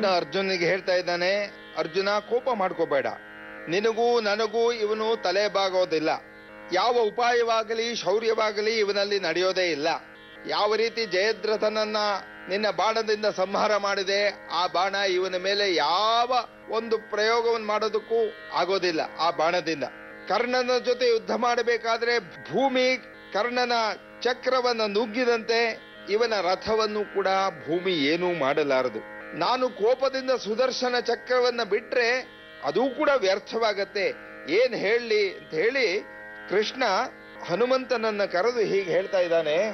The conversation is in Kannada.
ಅರ್ಜುನಿಗೆ ಹೇಳ್ತಾ ಇದ್ದಾನೆ ಅರ್ಜುನ ಕೋಪ ಮಾಡ್ಕೋಬೇಡ ನಿನಗೂ ನನಗೂ ಇವನು ತಲೆ ಬಾಗೋದಿಲ್ಲ ಯಾವ ಉಪಾಯವಾಗಲಿ ಶೌರ್ಯವಾಗಲಿ ಇವನಲ್ಲಿ ನಡೆಯೋದೇ ಇಲ್ಲ ಯಾವ ರೀತಿ ಜಯದ್ರಥನನ್ನ ನಿನ್ನ ಬಾಣದಿಂದ ಸಂಹಾರ ಮಾಡಿದೆ ಆ ಬಾಣ ಇವನ ಮೇಲೆ ಯಾವ ಒಂದು ಪ್ರಯೋಗವನ್ನು ಮಾಡೋದಕ್ಕೂ ಆಗೋದಿಲ್ಲ ಆ ಬಾಣದಿಂದ ಕರ್ಣನ ಜೊತೆ ಯುದ್ಧ ಮಾಡಬೇಕಾದ್ರೆ ಭೂಮಿ ಕರ್ಣನ ಚಕ್ರವನ್ನ ನುಗ್ಗಿದಂತೆ ಇವನ ರಥವನ್ನು ಕೂಡ ಭೂಮಿ ಏನೂ ಮಾಡಲಾರದು ನಾನು ಕೋಪದಿಂದ ಸುದರ್ಶನ ಚಕ್ರವನ್ನ ಬಿಟ್ರೆ ಅದು ಕೂಡ ವ್ಯರ್ಥವಾಗತ್ತೆ ಏನ್ ಹೇಳಲಿ ಅಂತ ಹೇಳಿ ಕೃಷ್ಣ ಹನುಮಂತನನ್ನ ಕರೆದು ಹೀಗೆ ಹೇಳ್ತಾ ಇದ್ದಾನೆ